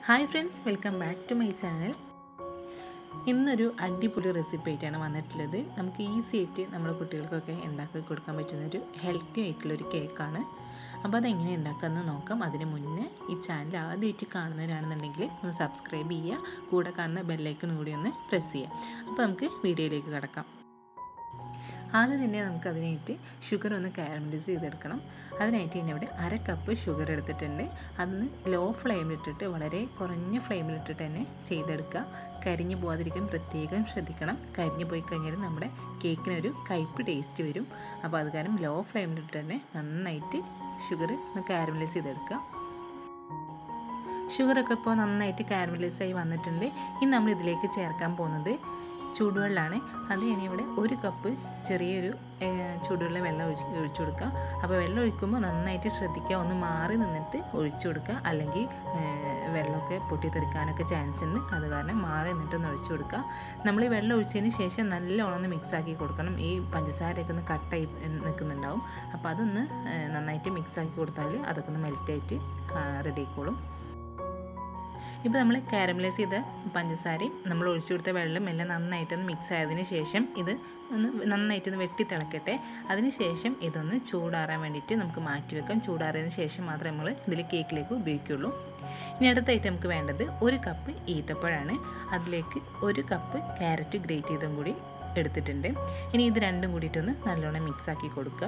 hi friends welcome back to my channel ഇന്നൊരു അടിപൊളി recipe ആയിട്ടാണ് വന്നിട്ടുള്ളത് നമുക്ക് ഈസി ആയിട്ട് നമ്മുടെ കുട്ടികൾക്കൊക്കെ ഉണ്ടാക്കി കൊടുക്കാൻ പറ്റുന്ന ഒരു ഹെൽത്തി ആയിട്ടുള്ളൊരു കേക്കാണ് അപ്പോൾ അതെങ്ങനെ ഉണ്ടാക്കാമെന്ന് നോക്കാം അതിന് മുന്നേ ഈ ചാനൽ ആദ്യമായിട്ട് കാണുന്നവരാണെന്നുണ്ടെങ്കിൽ ഒന്ന് സബ്സ്ക്രൈബ് ചെയ്യുക കൂടെ കാണുന്ന ബെല്ലൈക്കൺ കൂടി ഒന്ന് പ്രസ് ചെയ്യുക അപ്പോൾ നമുക്ക് വീഡിയോയിലേക്ക് കിടക്കാം ആദ്യം തന്നെ നമുക്ക് അതിനായിട്ട് ഷുഗർ ഒന്ന് കാരമലൈസ് ചെയ്തെടുക്കണം അതിനായിട്ട് ഞാൻ ഇവിടെ അര കപ്പ് ഷുഗർ എടുത്തിട്ടുണ്ട് അതൊന്ന് ലോ ഫ്ലെയിമിലിട്ടിട്ട് വളരെ കുറഞ്ഞ ഫ്ലെയിമിലിട്ടിട്ട് തന്നെ ചെയ്തെടുക്കുക കരിഞ്ഞു പോകാതിരിക്കാൻ പ്രത്യേകം ശ്രദ്ധിക്കണം കരിഞ്ഞു പോയി കഴിഞ്ഞാൽ നമ്മുടെ കേക്കിനൊരു കയ്പ്പ് ടേസ്റ്റ് വരും അപ്പോൾ അത് കാരണം ലോ ഫ്ലെയിമിലിട്ട് തന്നെ നന്നായിട്ട് ഷുഗർ ഒന്ന് കാരമലൈസ് ചെയ്തെടുക്കുക ഷുഗറൊക്കെ ഇപ്പോൾ നന്നായിട്ട് കാരമലൈസ് ആയി വന്നിട്ടുണ്ട് ഇനി നമ്മൾ ഇതിലേക്ക് ചേർക്കാൻ പോകുന്നത് ചൂടുവെള്ളമാണ് അത് ഞാനിവിടെ ഒരു കപ്പ് ചെറിയൊരു ചൂടുവെള്ള വെള്ളം ഒഴിച്ച് ഒഴിച്ചു കൊടുക്കുക അപ്പോൾ വെള്ളം ഒഴിക്കുമ്പോൾ നന്നായിട്ട് ശ്രദ്ധിക്കുക ഒന്ന് മാറി നിന്നിട്ട് ഒഴിച്ചു കൊടുക്കുക അല്ലെങ്കിൽ വെള്ളമൊക്കെ പൊട്ടിത്തെറിക്കാനൊക്കെ ചാൻസ് ഉണ്ട് അത് കാരണം മാറി നിന്നിട്ടൊന്ന് ഒഴിച്ചു കൊടുക്കുക നമ്മൾ ഈ വെള്ളം ഒഴിച്ചതിന് ശേഷം നല്ലോണം ഒന്ന് മിക്സ് ആക്കി കൊടുക്കണം ഈ പഞ്ചസാരയൊക്കെ ഒന്ന് കട്ടായി നിൽക്കുന്നുണ്ടാവും അപ്പോൾ അതൊന്ന് നന്നായിട്ട് മിക്സ് ആക്കി കൊടുത്താൽ അതൊക്കെ ഒന്ന് മെൽറ്റായിട്ട് റെഡി ആയിക്കോളും ഇപ്പോൾ നമ്മൾ കാരമലൈസ് ചെയ്ത പഞ്ചസാരയും നമ്മൾ ഒഴിച്ചു കൊടുത്ത വെള്ളം എല്ലാം നന്നായിട്ടൊന്ന് മിക്സ് ആയതിന് ശേഷം ഇത് ഒന്ന് നന്നായിട്ടൊന്ന് വെട്ടി തിളക്കട്ടെ അതിന് ശേഷം ഇതൊന്ന് ചൂടാറാൻ വേണ്ടിയിട്ട് നമുക്ക് മാറ്റി വെക്കാം ചൂടാറിയതിന് ശേഷം മാത്രമേ നമ്മൾ ഇതിൽ കേക്കിലേക്ക് ഉപയോഗിക്കുള്ളൂ ഇനി അടുത്തായിട്ട് നമുക്ക് വേണ്ടത് ഒരു കപ്പ് ഈത്തപ്പഴമാണ് അതിലേക്ക് ഒരു കപ്പ് ക്യാരറ്റ് ഗ്രേറ്റ് ചെയ്തും കൂടി എടുത്തിട്ടുണ്ട് ഇനി ഇത് രണ്ടും കൂടിയിട്ടൊന്ന് നല്ലോണം മിക്സ് ആക്കി കൊടുക്കുക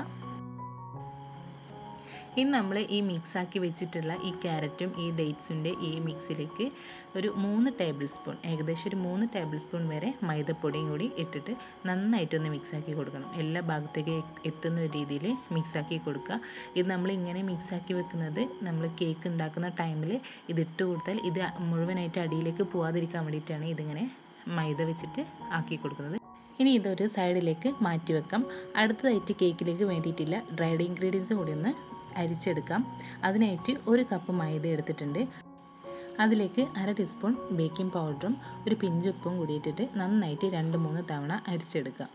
ഇനി നമ്മൾ ഈ മിക്സാക്കി വെച്ചിട്ടുള്ള ഈ ക്യാരറ്റും ഈ ഡേറ്റ്സിൻ്റെ ഈ മിക്സിലേക്ക് ഒരു മൂന്ന് ടേബിൾ സ്പൂൺ ഏകദേശം ഒരു മൂന്ന് ടേബിൾ സ്പൂൺ വരെ മൈദപ്പൊടിയും കൂടി ഇട്ടിട്ട് നന്നായിട്ടൊന്ന് മിക്സാക്കി കൊടുക്കണം എല്ലാ ഭാഗത്തേക്ക് എത്തുന്ന രീതിയിൽ മിക്സാക്കി കൊടുക്കുക ഇത് നമ്മൾ ഇങ്ങനെ മിക്സാക്കി വെക്കുന്നത് നമ്മൾ കേക്ക് ഉണ്ടാക്കുന്ന ടൈമിൽ ഇത് ഇട്ട് കൊടുത്താൽ ഇത് മുഴുവനായിട്ട് അടിയിലേക്ക് പോകാതിരിക്കാൻ വേണ്ടിയിട്ടാണ് ഇതിങ്ങനെ മൈദ വെച്ചിട്ട് ആക്കി കൊടുക്കുന്നത് ഇനി ഇതൊരു സൈഡിലേക്ക് മാറ്റി വെക്കാം അടുത്തതായിട്ട് കേക്കിലേക്ക് വേണ്ടിയിട്ടില്ല ഡ്രൈഡ് ഇൻഗ്രീഡിയൻസ് കൂടി ഒന്ന് അരിച്ചെടുക്കാം അതിനായിട്ട് ഒരു കപ്പ് മൈദ എടുത്തിട്ടുണ്ട് അതിലേക്ക് അര ടീസ്പൂൺ ബേക്കിംഗ് പൗഡറും ഒരു പിഞ്ചുപ്പും കൂടിയിട്ടിട്ട് നന്നായിട്ട് രണ്ട് മൂന്ന് തവണ അരിച്ചെടുക്കുക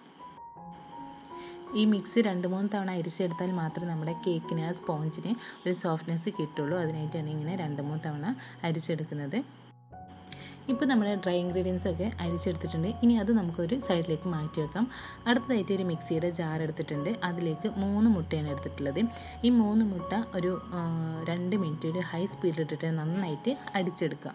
ഈ മിക്സ് രണ്ട് മൂന്ന് തവണ അരിച്ചെടുത്താൽ മാത്രമേ നമ്മുടെ കേക്കിന് ആ സ്പോഞ്ചിന് ഒരു സോഫ്റ്റ്നെസ് കിട്ടുള്ളൂ അതിനായിട്ടാണ് ഇങ്ങനെ രണ്ട് മൂന്ന് തവണ അരിച്ചെടുക്കുന്നത് ഇപ്പോൾ നമ്മുടെ ഡ്രൈ ഇൻഗ്രീഡിയൻസ് ഒക്കെ അരിച്ചെടുത്തിട്ടുണ്ട് ഇനി അത് നമുക്കൊരു സൈഡിലേക്ക് മാറ്റി വെക്കാം അടുത്തതായിട്ട് ഒരു മിക്സിയുടെ ജാർ എടുത്തിട്ടുണ്ട് അതിലേക്ക് മൂന്ന് മുട്ടയാണ് എടുത്തിട്ടുള്ളത് ഈ മൂന്ന് മുട്ട ഒരു രണ്ട് മിനിറ്റ് ഒരു ഹൈ സ്പീഡിലിട്ടിട്ട് നന്നായിട്ട് അടിച്ചെടുക്കാം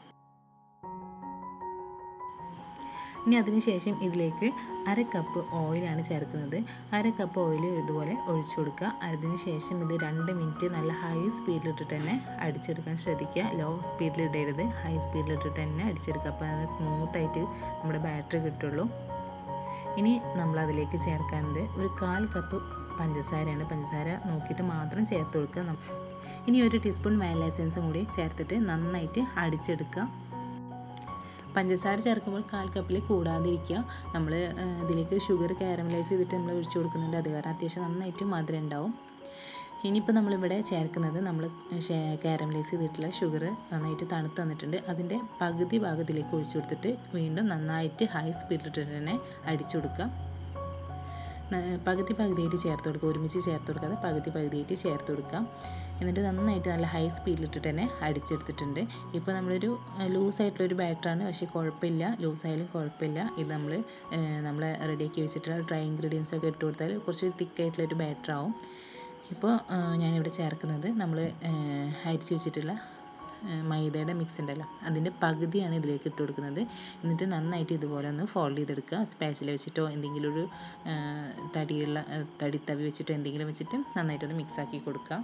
ഇനി അതിനുശേഷം ഇതിലേക്ക് അര കപ്പ് ഓയിലാണ് ചേർക്കുന്നത് അര കപ്പ് ഓയിൽ ഇതുപോലെ ഒഴിച്ചു കൊടുക്കുക അതിന് ശേഷം ഇത് രണ്ട് മിനിറ്റ് നല്ല ഹൈ സ്പീഡിലിട്ടിട്ട് തന്നെ അടിച്ചെടുക്കാൻ ശ്രദ്ധിക്കുക ലോ സ്പീഡിൽ ഇടരുത് ഹൈ സ്പീഡിലിട്ടിട്ട് തന്നെ അടിച്ചെടുക്കുക അപ്പോൾ അത് സ്മൂത്തായിട്ട് നമ്മുടെ ബാറ്ററി കിട്ടുള്ളൂ ഇനി നമ്മൾ അതിലേക്ക് ചേർക്കാനത് ഒരു കാൽ കപ്പ് പഞ്ചസാരയാണ് പഞ്ചസാര നോക്കിയിട്ട് മാത്രം ചേർത്ത് കൊടുക്കുക ഇനി ഒരു ടീസ്പൂൺ വാനില എസൻസും കൂടി ചേർത്തിട്ട് നന്നായിട്ട് അടിച്ചെടുക്കുക പഞ്ചസാര ചേർക്കുമ്പോൾ കാൽ കപ്പിൽ കൂടാതിരിക്കുക നമ്മൾ ഇതിലേക്ക് ഷുഗർ കാരമലൈസ് ചെയ്തിട്ട് നമ്മൾ ഒഴിച്ചു കൊടുക്കുന്നുണ്ട് അത് കാരണം അത്യാവശ്യം നന്നായിട്ട് മധുരം ഉണ്ടാവും ഇനിയിപ്പോൾ നമ്മളിവിടെ ചേർക്കുന്നത് നമ്മൾ കാരമലൈസ് ചെയ്തിട്ടുള്ള ഷുഗർ നന്നായിട്ട് തണുത്ത് തന്നിട്ടുണ്ട് അതിൻ്റെ പകുതി ഭാഗത്തിലേക്ക് ഒഴിച്ചു കൊടുത്തിട്ട് വീണ്ടും നന്നായിട്ട് ഹൈ സ്പീഡിലിട്ട് തന്നെ അടിച്ചു കൊടുക്കുക പകുതി പകുതിയായിട്ട് ചേർത്ത് കൊടുക്കുക ഒരുമിച്ച് ചേർത്ത് കൊടുക്കാതെ പകുതി പകുതിയായിട്ട് ചേർത്ത് കൊടുക്കുക എന്നിട്ട് നന്നായിട്ട് നല്ല ഹൈ സ്പീഡിലിട്ടിട്ട് തന്നെ അടിച്ചെടുത്തിട്ടുണ്ട് ഇപ്പോൾ നമ്മളൊരു ലൂസായിട്ടുള്ളൊരു ബാറ്ററാണ് പക്ഷേ കുഴപ്പമില്ല ലൂസായാലും കുഴപ്പമില്ല ഇത് നമ്മൾ നമ്മൾ റെഡിയാക്കി വെച്ചിട്ടുള്ള ഡ്രൈ ഇൻഗ്രീഡിയൻസ് ഒക്കെ ഇട്ട് കൊടുത്താൽ കുറച്ച് തിക്കായിട്ടുള്ളൊരു ബാറ്റർ ആവും ഇപ്പോൾ ഞാനിവിടെ ചേർക്കുന്നത് നമ്മൾ അരിച്ച് വെച്ചിട്ടുള്ള മൈദയുടെ മിക്സ് ഉണ്ടല്ലോ അതിൻ്റെ പകുതിയാണ് ഇതിലേക്ക് ഇട്ട് കൊടുക്കുന്നത് എന്നിട്ട് നന്നായിട്ട് ഇതുപോലെ ഒന്ന് ഫോൾഡ് ചെയ്തെടുക്കുക സ്പാച്ചിൽ വെച്ചിട്ടോ എന്തെങ്കിലും ഒരു തടിയുള്ള തടി തവി വെച്ചിട്ടോ എന്തെങ്കിലും വെച്ചിട്ട് നന്നായിട്ടൊന്ന് മിക്സാക്കി കൊടുക്കുക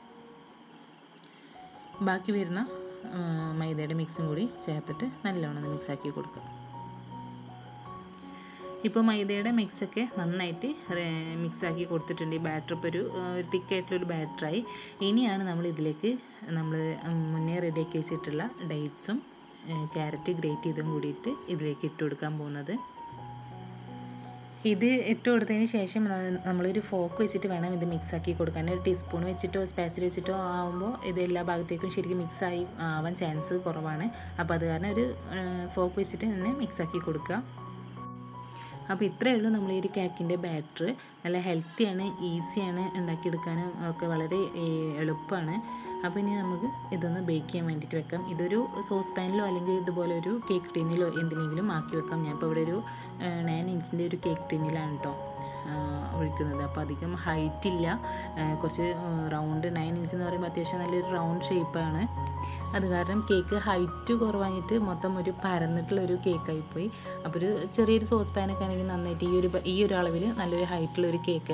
ബാക്കി വരുന്ന മൈദയുടെ മിക്സും കൂടി ചേർത്തിട്ട് നല്ലോണം ഒന്ന് മിക്സാക്കി കൊടുക്കുക ഇപ്പോൾ മൈദയുടെ മിക്സൊക്കെ നന്നായിട്ട് മിക്സാക്കി കൊടുത്തിട്ടുണ്ട് ഈ ബാറ്റർ ഇപ്പോൾ ഒരു ഒരു തിക്കായിട്ടുള്ളൊരു ബാറ്ററായി ഇനിയാണ് നമ്മൾ ഇതിലേക്ക് നമ്മൾ മുന്നേ റെഡിയാക്കി വെച്ചിട്ടുള്ള ഡേറ്റ്സും ക്യാരറ്റ് ഗ്രേറ്റ് ചെയ്തും കൂടിയിട്ട് ഇതിലേക്ക് ഇട്ട് കൊടുക്കാൻ പോകുന്നത് ഇത് ഇട്ട് കൊടുത്തതിന് ശേഷം നമ്മളൊരു ഫോക്ക് വെച്ചിട്ട് വേണം ഇത് മിക്സ് ആക്കി കൊടുക്കാൻ ഒരു ടീസ്പൂൺ വെച്ചിട്ടോ സ്പാച്ചിൽ വെച്ചിട്ടോ ആകുമ്പോൾ ഇത് എല്ലാ ഭാഗത്തേക്കും ശരിക്കും മിക്സ് ആയി ആവാൻ ചാൻസ് കുറവാണ് അപ്പോൾ അത് കാരണം ഒരു ഫോക്ക് വെച്ചിട്ട് തന്നെ മിക്സ് ആക്കി കൊടുക്കുക അപ്പോൾ ഇത്രയേ ഉള്ളൂ നമ്മൾ ഈ ഒരു കേക്കിൻ്റെ ബാറ്റർ നല്ല ഹെൽത്തിയാണ് ഈസിയാണ് ഉണ്ടാക്കിയെടുക്കാനും ഒക്കെ വളരെ എളുപ്പമാണ് അപ്പോൾ ഇനി നമുക്ക് ഇതൊന്ന് ബേക്ക് ചെയ്യാൻ വേണ്ടിയിട്ട് വെക്കാം ഇതൊരു സോസ് പാനിലോ അല്ലെങ്കിൽ ഇതുപോലെ ഒരു കേക്ക് ടിന്നിലോ എന്തിനെങ്കിലും ആക്കി വെക്കാം ഞാൻ ഇപ്പോൾ ഇവിടെ ഒരു നയൻ ഇഞ്ചിൻ്റെ ഒരു കേക്ക് ടിന്നിലാണ് കേട്ടോ ഒഴിക്കുന്നത് അപ്പോൾ അധികം ഹൈറ്റ് ഇല്ല കുറച്ച് റൗണ്ട് നയൻ ഇഞ്ച് എന്ന് പറയുമ്പോൾ അത്യാവശ്യം നല്ലൊരു റൗണ്ട് ഷേപ്പാണ് അത് കാരണം കേക്ക് ഹൈറ്റ് കുറവായിട്ട് മൊത്തം ഒരു പരന്നിട്ടുള്ള ഒരു കേക്കായിപ്പോയി അപ്പോൾ ഒരു ചെറിയൊരു സോസ് പാനൊക്കെ ആണെങ്കിൽ നന്നായിട്ട് ഈ ഒരു ഈ ഒരു അളവിൽ നല്ലൊരു ഹൈറ്റുള്ള ഒരു കേക്ക്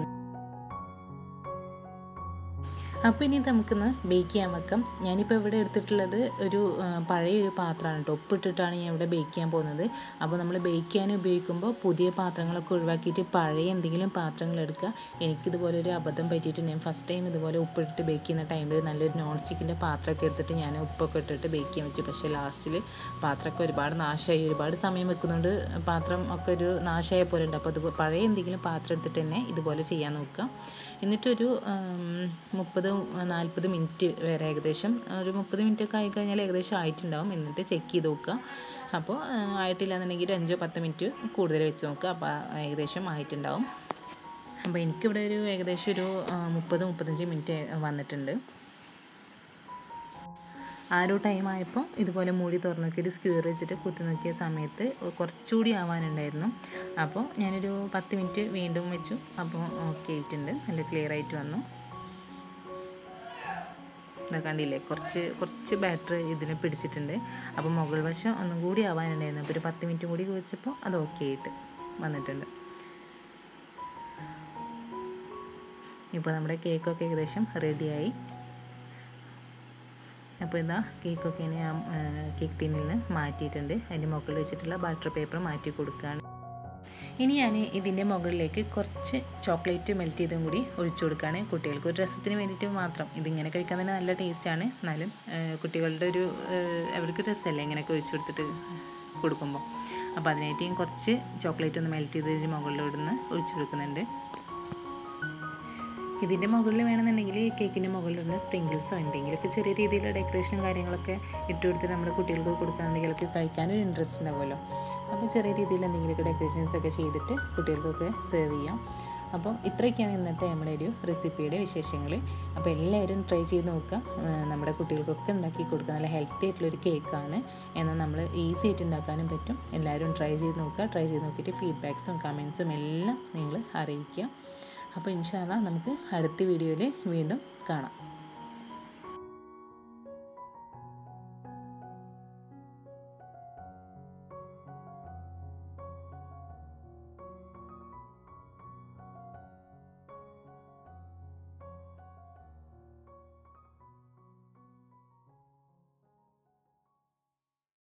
അപ്പോൾ ഇനി നമുക്കൊന്ന് ബേക്ക് ചെയ്യാൻ വെക്കാം ഞാനിപ്പോൾ ഇവിടെ എടുത്തിട്ടുള്ളത് ഒരു പഴയ ഒരു പാത്രമാണ് കേട്ടോ ഉപ്പിട്ടിട്ടാണ് ഞാൻ ഇവിടെ ബേക്ക് ചെയ്യാൻ പോകുന്നത് അപ്പോൾ നമ്മൾ ബേക്ക് ചെയ്യാൻ ഉപയോഗിക്കുമ്പോൾ പുതിയ പാത്രങ്ങളൊക്കെ ഒഴിവാക്കിയിട്ട് പഴയ എന്തെങ്കിലും പാത്രങ്ങൾ എടുക്കുക എനിക്കിതുപോലെ ഒരു അബദ്ധം പറ്റിയിട്ട് ഞാൻ ഫസ്റ്റ് ടൈം ഇതുപോലെ ഉപ്പിട്ടിട്ട് ബേക്ക് ചെയ്യുന്ന ടൈമിൽ നല്ലൊരു നോൺ സ്റ്റിക്കിൻ്റെ പാത്രമൊക്കെ എടുത്തിട്ട് ഞാൻ ഉപ്പൊക്കെ ഇട്ടിട്ട് ബേക്ക് ചെയ്യാൻ വെച്ചു പക്ഷേ ലാസ്റ്റിൽ പാത്രമൊക്കെ ഒരുപാട് നാശമായി ഒരുപാട് സമയം വെക്കുന്നുണ്ട് പാത്രം ഒക്കെ ഒരു നാശമായ പോലെ ഉണ്ട് അപ്പോൾ അത് പഴയ എന്തെങ്കിലും പാത്രം എടുത്തിട്ട് തന്നെ ഇതുപോലെ ചെയ്യാൻ നോക്കുക എന്നിട്ടൊരു മുപ്പത് നാൽപ്പത് മിനിറ്റ് വരെ ഏകദേശം ഒരു മുപ്പത് മിനിറ്റ് ഒക്കെ ആയിക്കഴിഞ്ഞാൽ ഏകദേശം ആയിട്ടുണ്ടാവും എന്നിട്ട് ചെക്ക് ചെയ്ത് നോക്കുക അപ്പോൾ ആയിട്ടില്ല എന്നുണ്ടെങ്കിൽ ഒരു അഞ്ചോ പത്ത് മിനിറ്റ് കൂടുതൽ വെച്ച് നോക്കുക അപ്പോൾ ഏകദേശം ആയിട്ടുണ്ടാവും അപ്പോൾ എനിക്കിവിടെ ഒരു ഏകദേശം ഒരു മുപ്പത് മുപ്പത്തഞ്ച് മിനിറ്റ് വന്നിട്ടുണ്ട് ആ ഒരു ടൈം ആയപ്പോൾ ഇതുപോലെ മൂടി തുറന്ന് നോക്കി ഒരു സ്ക്യൂർ വെച്ചിട്ട് കുത്തി നോക്കിയ സമയത്ത് കുറച്ചുകൂടി ആവാനുണ്ടായിരുന്നു അപ്പോൾ ഞാനൊരു പത്ത് മിനിറ്റ് വീണ്ടും വെച്ചു അപ്പോൾ ഓക്കെ ആയിട്ടുണ്ട് നല്ല ക്ലിയർ ആയിട്ട് വന്നു ഇതാ കണ്ടില്ലേ കുറച്ച് കുറച്ച് ബാറ്റർ ഇതിന് പിടിച്ചിട്ടുണ്ട് അപ്പോൾ മുകൾ വശം ഒന്നും കൂടി ആവാനുണ്ടായിരുന്നു അപ്പോൾ ഒരു പത്ത് മിനിറ്റ് കൂടി വെച്ചപ്പോൾ അത് ഓക്കെ ആയിട്ട് വന്നിട്ടുണ്ട് ഇപ്പോൾ നമ്മുടെ കേക്കൊക്കെ ഏകദേശം റെഡിയായി അപ്പോൾ ഇതാ കേക്കൊക്കെ ഞാൻ കേക്ക് ടീനിൽ നിന്ന് മാറ്റിയിട്ടുണ്ട് അതിൻ്റെ മുകളിൽ വെച്ചിട്ടുള്ള ബട്ടർ പേപ്പർ മാറ്റി കൊടുക്കുകയാണ് ഇനി ഞാൻ ഇതിൻ്റെ മുകളിലേക്ക് കുറച്ച് ചോക്ലേറ്റ് മെൽറ്റ് ചെയ്തും കൂടി ഒഴിച്ചു കൊടുക്കുകയാണ് കുട്ടികൾക്ക് ഒരു രസത്തിന് വേണ്ടിയിട്ട് മാത്രം ഇതിങ്ങനെ കഴിക്കാൻ തന്നെ നല്ല ടേസ്റ്റാണ് എന്നാലും കുട്ടികളുടെ ഒരു അവർക്ക് രസമല്ലേ ഇങ്ങനെയൊക്കെ ഒഴിച്ചു കൊടുത്തിട്ട് കൊടുക്കുമ്പോൾ അപ്പോൾ അതിനായിട്ട് ഞാൻ കുറച്ച് ചോക്ലേറ്റ് ഒന്ന് മെൽറ്റ് ചെയ്ത് ഇതിൻ്റെ മുകളിലോടുന്ന് ഒഴിച്ചു കൊടുക്കുന്നുണ്ട് ഇതിൻ്റെ മുകളിൽ വേണമെന്നുണ്ടെങ്കിൽ കേക്കിൻ്റെ മുകളിലുള്ള സ്പ്രിങ്കിൾസോ എന്തെങ്കിലുമൊക്കെ ചെറിയ രീതിയിലുള്ള ഡെക്കറേഷനും കാര്യങ്ങളൊക്കെ ഇട്ട് കൊടുത്ത് നമ്മുടെ കുട്ടികൾക്ക് കൊടുക്കുകയാണെങ്കിലൊക്കെ കഴിക്കാനൊരു ഇൻട്രസ്റ്റ് ഉണ്ടാവുമല്ലോ അപ്പോൾ ചെറിയ രീതിയിൽ എന്തെങ്കിലുമൊക്കെ ഡെക്കറേഷൻസ് ഒക്കെ ചെയ്തിട്ട് കുട്ടികൾക്കൊക്കെ സെർവ് ചെയ്യാം അപ്പോൾ ഇത്രയൊക്കെയാണ് ഇന്നത്തെ നമ്മുടെ ഒരു റെസിപ്പിയുടെ വിശേഷങ്ങൾ അപ്പോൾ എല്ലാവരും ട്രൈ ചെയ്ത് നോക്കുക നമ്മുടെ കുട്ടികൾക്കൊക്കെ ഉണ്ടാക്കി കൊടുക്കുക നല്ല ഹെൽത്തി ആയിട്ടുള്ളൊരു കേക്കാണ് എന്നാൽ നമ്മൾ ഈസി ആയിട്ട് ഉണ്ടാക്കാനും പറ്റും എല്ലാവരും ട്രൈ ചെയ്ത് നോക്കുക ട്രൈ ചെയ്ത് നോക്കിയിട്ട് ഫീഡ്ബാക്സും കമൻസും എല്ലാം നിങ്ങൾ അറിയിക്കുക അപ്പോൾ ഇൻഷാല്ല നമുക്ക് അടുത്ത വീഡിയോയിൽ വീണ്ടും കാണാം